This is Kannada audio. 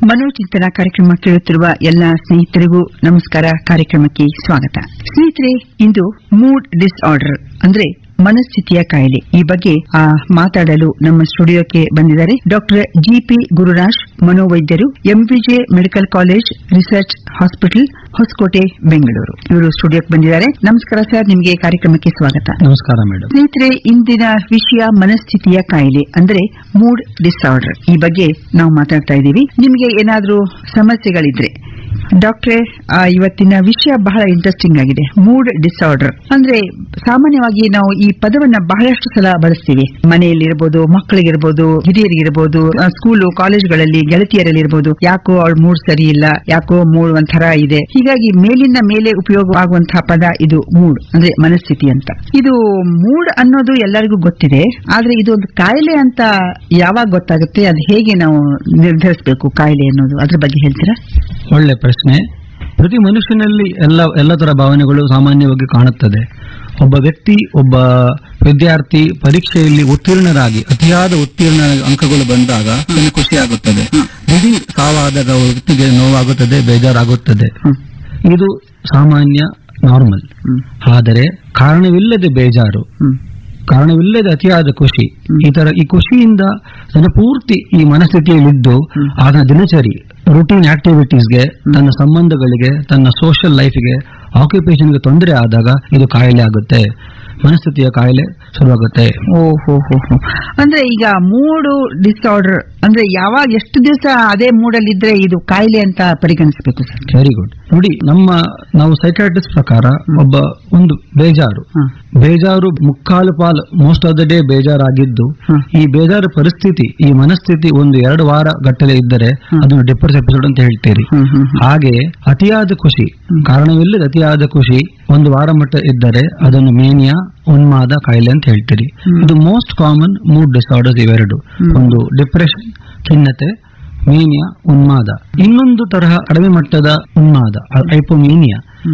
ಮನೋಚಿಂತನ ಕಾರ್ಯಕ್ರಮ ಕೇಳುತ್ತಿರುವ ಎಲ್ಲ ಸ್ನೇಹಿತರಿಗೂ ನಮಸ್ಕಾರ ಕಾರ್ಯಕ್ರಮಕ್ಕೆ ಸ್ವಾಗತ ಸ್ನೇಹಿತರೆ ಇಂದು ಮೂಡ್ ಡಿಸ್ಆರ್ಡರ್ ಅಂದ್ರೆ ಮನಸ್ಥಿತಿಯ ಕಾಯಿಲೆ ಈ ಬಗ್ಗೆ ಆ, ಮಾತಾಡಲು ನಮ್ಮ ಸ್ಟುಡಿಯೋಕ್ಕೆ ಬಂದಿದ್ದಾರೆ ಡಾಕ್ಟರ್ ಜಿಪಿ ಗುರುರಾಜ್ ಮನೋವೈದ್ಯರು MVJ medical college research hospital Hosakote Bengaluru ಇವರು ಸ್ಟುಡಿಯೋಕ್ಕೆ ಬಂದಿದ್ದಾರೆ ನಮಸ್ಕಾರ ಸರ್ ನಿಮಗೆ ಕಾರ್ಯಕ್ರಮಕ್ಕೆ ಸ್ವಾಗತ ನಮಸ್ಕಾರ ಮೇಡಮ್ ಸ್ನೇಹಿತರೆ ಇಂದಿನ ವಿಷಯ ಮನಸ್ಥಿತಿಯ ಕಾಯಿಲೆ ಅಂದ್ರೆ ಮೂಡ್ ಡಿಸಾರ್ಡರ್ ಈ ಬಗ್ಗೆ ನಾವು ಮಾತಾಡ್ತಾ ಇದ್ದೀವಿ ನಿಮಗೆ ಏನಾದ್ರೂ ಸಮಸ್ಯೆಗಳಿದ್ರೆ ಡಾಕ್ಟ್ರೆ ಆ, ಇವತ್ತಿನ ವಿಷಯ ಬಹಳ ಇಂಟ್ರೆಸ್ಟಿಂಗ್ ಆಗಿದೆ ಮೂಡ್ ಡಿಸಾರ್ಡರ್ ಅಂದ್ರೆ ಸಾಮಾನ್ಯವಾಗಿ ನಾವು ಈ ಪದವನ್ನ ಬಹಳಷ್ಟು ಸಲ ಬಳಸ್ತೀವಿ ಮನೆಯಲ್ಲಿರ್ಬೋದು ಮಕ್ಕಳಿಗಿರ್ಬೋದು ಹಿರಿಯರಿಗಿರ್ಬೋದು ಆ, ಸ್ಕೂಲು ಕಾಲೇಜ್ಗಳಲ್ಲಿ ಗೆಳತಿಯರಲ್ಲಿರ್ಬೋದು ಯಾಕೋ ಅವಳ ಮೂಡ್ ಸರಿ ಇಲ್ಲ ಯಾಕೋ ಮೂಡ್ ಒಂಥರ ಇದೆ ಹೀಗಾಗಿ ಮೇಲಿನ ಮೇಲೆ ಉಪಯೋಗ ಆಗುವಂತಹ ಪದ ಇದು ಮೂಡ್ ಅಂದ್ರೆ ಮನಸ್ಥಿತಿ ಅಂತ ಇದು ಮೂಡ್ ಅನ್ನೋದು ಎಲ್ಲರಿಗೂ ಗೊತ್ತಿದೆ ಆದ್ರೆ ಇದು ಒಂದು ಕಾಯಿಲೆ ಅಂತ ಯಾವಾಗ ಗೊತ್ತಾಗುತ್ತೆ ಅದು ಹೇಗೆ ನಾವು ನಿರ್ಧರಿಸಬೇಕು ಕಾಯಿಲೆ ಅನ್ನೋದು ಅದ್ರ ಬಗ್ಗೆ ಹೇಳ್ತೀರಾ ಒಳ್ಳೆ ಪ್ರಶ್ನೆ ಪ್ರತಿ ಮನುಷ್ಯನಲ್ಲಿ ಎಲ್ಲ ಎಲ್ಲ ತರ ಭಾವನೆಗಳು ಸಾಮಾನ್ಯವಾಗಿ ಕಾಣುತ್ತದೆ ಒಬ್ಬ ವ್ಯಕ್ತಿ ಒಬ್ಬ ವಿದ್ಯಾರ್ಥಿ ಪರೀಕ್ಷೆಯಲ್ಲಿ ಉತ್ತೀರ್ಣರಾಗಿ ಅತಿಯಾದ ಉತ್ತೀರ್ಣ ಅಂಕಗಳು ಬಂದಾಗ ಅವನಿಗೆ ಖುಷಿ ಆಗುತ್ತದೆ ದಿಢೀರ್ ಸಾವಾದಾಗ ಒಬ್ಬ ವ್ಯಕ್ತಿಗೆ ನೋವಾಗುತ್ತದೆ ಬೇಜಾರಾಗುತ್ತದೆ ಹ್ಮ್. ಇದು ಸಾಮಾನ್ಯ ನಾರ್ಮಲ್ ಹ್ಮ್. ಆದರೆ ಕಾರಣವಿಲ್ಲದೆ ಬೇಜಾರು ಹ್ಮ್. ಕಾರಣವಿಲ್ಲದೆ ಅತಿಯಾದ ಖುಷಿ ಈ ತರ ಈ ಖುಷಿಯಿಂದ ತನ್ನ ಪೂರ್ತಿ ಈ ಮನಸ್ಥಿತಿಯಲ್ಲಿದ್ದು ಹ್ಮ್. ಆತನ ದಿನಚರಿ ರುಟೀನ್ ಆಕ್ಟಿವಿಟೀಸ್ಗೆ ತನ್ನ ಸಂಬಂಧಗಳಿಗೆ ತನ್ನ ಸೋಷಿಯಲ್ ಲೈಫ್ಗೆ ಆಕ್ಯುಪೇಷನ್ಗೆ ತೊಂದರೆ ಆದಾಗ ಇದು ಕಾಯಿಲೆ ಆಗುತ್ತೆ ಮನಸ್ಥಿತಿಯ ಕಾಯಿಲೆ ಶುರುವಾಗುತ್ತೆ ಓ ಹೋ ಹೋ ಹೋ ಅಂದ್ರೆ ಈಗ ಮೂಡು ಡಿಸಾರ್ಡರ್ ಅಂದ್ರೆ ಯಾವಾಗ ಎಷ್ಟು ದಿವಸ ಅದೇ ಮೂಡಲ್ಲಿ ಇದ್ರೆ ಇದು ಕಾಯಿಲೆ ಅಂತ ಪರಿಗಣಿಸಬೇಕು ಸರ್ ವೆರಿ ಗುಡ್ ನೋಡಿ ನಮ್ಮ ನಾವು ಸೈಕಾಟ್ರಿಸ್ಟ್ ಪ್ರಕಾರ ಒಬ್ಬ ಒಂದು ಬೇಜಾರು ಹ್ಮ್. ಬೇಜಾರು ಮುಕ್ಕಾಲು ಪಾಲು ಮೋಸ್ಟ್ ಆಫ್ ದ ಡೇ ಬೇಜಾರಾಗಿದ್ದು ಹ್ಮ್. ಈ ಬೇಜಾರು ಪರಿಸ್ಥಿತಿ ಈ ಮನಸ್ಥಿತಿ ಒಂದು ಎರಡು ವಾರ ಗಟ್ಟಲೆ ಇದ್ದರೆ ಹ್ಮ್. ಅದನ್ನು ಡಿಪ್ರೆಸ್ ಎಪಿಸೋಡ್ ಅಂತ ಹೇಳ್ತೀರಿ ಹ್ಮ್, ಹ್ಮ್, ಹ್ಮ್. ಹಾಗೆ ಅತಿಯಾದ ಖುಷಿ ಹ್ಮ್. ಕಾರಣವಿಲ್ಲದ ಅತಿಯಾದ ಖುಷಿ ಒಂದು ವಾರ ಮಟ್ಟ ಇದ್ದರೆ ಅದನ್ನು ಮೇನಿಯಾ ಉನ್ಮಾದ ಕಾಯಿಲೆ ಅಂತ ಹೇಳ್ತೀರಿ ಹ್ಮ್. ಇದು ಮೋಸ್ಟ್ ಕಾಮನ್ ಮೂಡ್ ಡಿಸಾರ್ಡರ್ಸ್ ಇವೆರಡು ಹ್ಮ್. ಒಂದು ಡಿಪ್ರೆಷನ್ ಖಿನ್ನತೆ ಮೇನಿಯಾ ಉನ್ಮಾದ ಇನ್ನೊಂದು ತರಹ ಕಡಿಮೆ ಮಟ್ಟದ ಉನ್ಮಾದ ಹೈಪೋಮೇನಿಯಾ